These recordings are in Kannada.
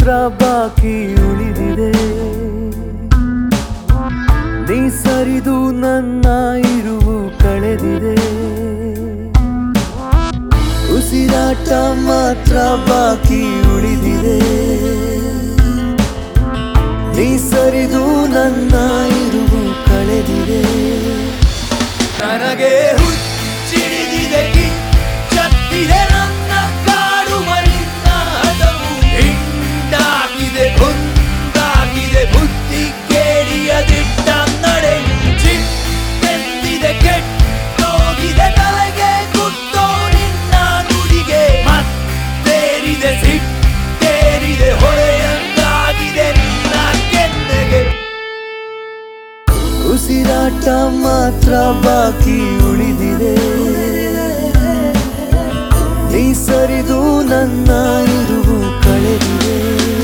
ಮಾತ್ರ ಬಾಕಿ ಉಳಿದಿದೆ ನೀ ಸರಿದು ನನ್ನ ಇರುವು ಕಳೆದಿದೆ ಉಸಿರಾಟ ಮಾತ್ರ ಬಾಕಿ ಉಳಿದಿದೆ ನೀ ಸರಿದು ನನ್ನ ಇರುವು ಕಳೆದಿದೆ ನನಗೆ ಹುಚ್ಚಿಡಿದಿದೆ ಕಿಚ್ಚತ್ತಿದೆ ನನ್ನ ಕಾಡುವ ನಿನ್ನ ಹಠವು ಹಿಂಡಾಗಿದೆ ಕುಂದಾಗಿದೆ ಬುದ್ಧಿ ಕೇಳಿಯ ದಿಟ್ಟ ನಡೆ ಚಿತ್ತೆಂದಿದೆ ಕೆಟ್ಟೋಗಿದೆ ತಲೆಗೆ ಕುತ್ತೋ ನಿನ್ನ ನುಡಿಗೆ ಮತ್ತೇರಿದೆ ಸಿಟ್ಟೇರಿದೆ ಹೊಳೆಯಂಗಾಗಿದೆ ನಿನ್ನ ಕೆನ್ನೆಗೆ ಉಸಿರಾಟ ಮಾತ್ರ ಬಾಕಿ ಉಳಿದಿದೆ ನೀ ಸರಿದು ನನ್ನ ಇರುವು ಕಳೆದಿದೆ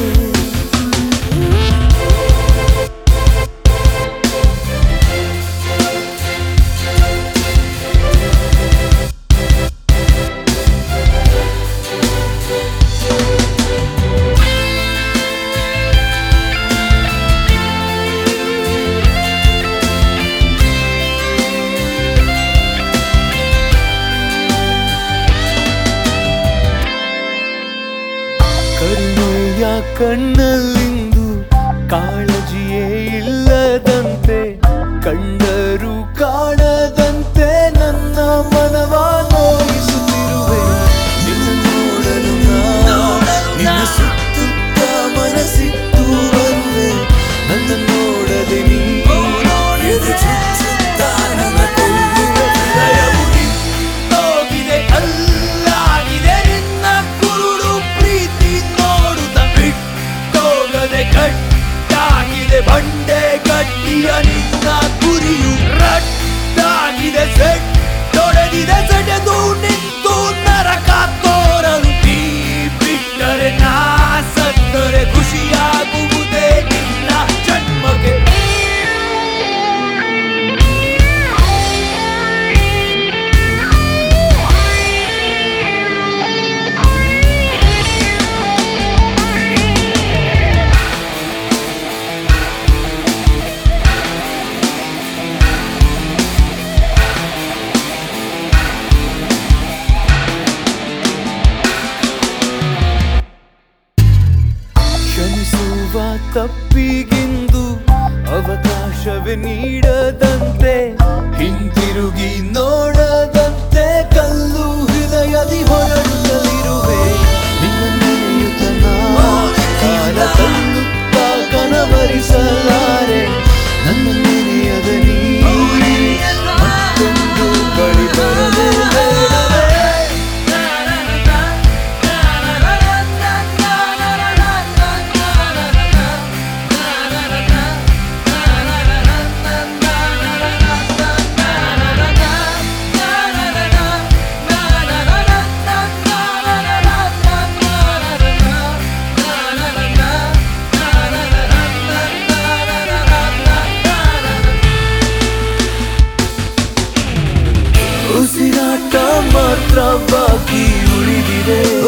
ಕರುಣೆಯ ಕಣ್ಣಲ್ಲಿಂದು ಕಾಳಜಿಯೇ ಇಲ್ಲದಂತೆ ಕಂಡರೂ ಕಾಣದಂತೆ ನನ್ನ ಮನವ ನೋಯಿಸುತ್ತಿರುವೆ ನಿನ್ನ ನೋಡಲು ನಾ ನಿನ್ನ ಸುತ್ತುತ್ತ ಮನಸ್ಸಿಟ್ಟು ಬರುವೆ ನನ್ನ ನೋಡದೆ ನೀ ಎದೆ ಚುಚ್ಚುತ್ತಾ ನನ್ನ ಕೊಲ್ಲುವೆ ಹೃದಯವು ನಿಂತೋಗಿದೆ ಕಲ್ಲಾಗಿದೆ ನಿನ್ನ ಕುರುಡು ಪ್ರೀತಿ ನೋಡುತ್ತ ಬಿಟ್ಟೋಗದೆ ಕಟ್ಟಾಗಿದೆ ಬಂಡೆ ಗಟ್ಟಿಯ ನಿನ್ನ ಗುರಿಯು ರಟ್ಟಾಗಿದೆ ಸೆಟ್ ತೊಡೆದಿದೆ ಸೆಟೆದು ನಿಂತು ನರಕ ತೋರಲು ನೀ ಬಿಟ್ಟರೆ ನಾ ಸತ್ತರೆ ಖುಷಿಯಾಗುವುದೇ ನಿನ್ನ ಜನ್ಮಕ್ಕೆ ಕ್ಷಮಿಸುವ ತಪ್ಪಿಗೆಂದು ಅವಕಾಶವೇ ನೀಡದಂತೆ ಹಿಂತಿರುಗಿ ನೋಡದಂತೆ ಕಲ್ಲು ಹೃದಯದಿ ಹೊರಡುತ್ತಲಿರುವೆ ನಿನ್ನ ನೆನೆಯುತ್ತ ನಾ ಕಾಲ ತನ್ನುತ್ತ ಕನವರಿಸಲಾರೆ ನನ್ನ ನೆನೆಯದ ನೀ ಮತ್ತೊಂದು ಬಳಿ ಬರಲೇ ಬೇಡವೇ ಉಸಿರಾಟ ಮಾತ್ರ ಬಾಕಿ ಉಳಿದಿದೆ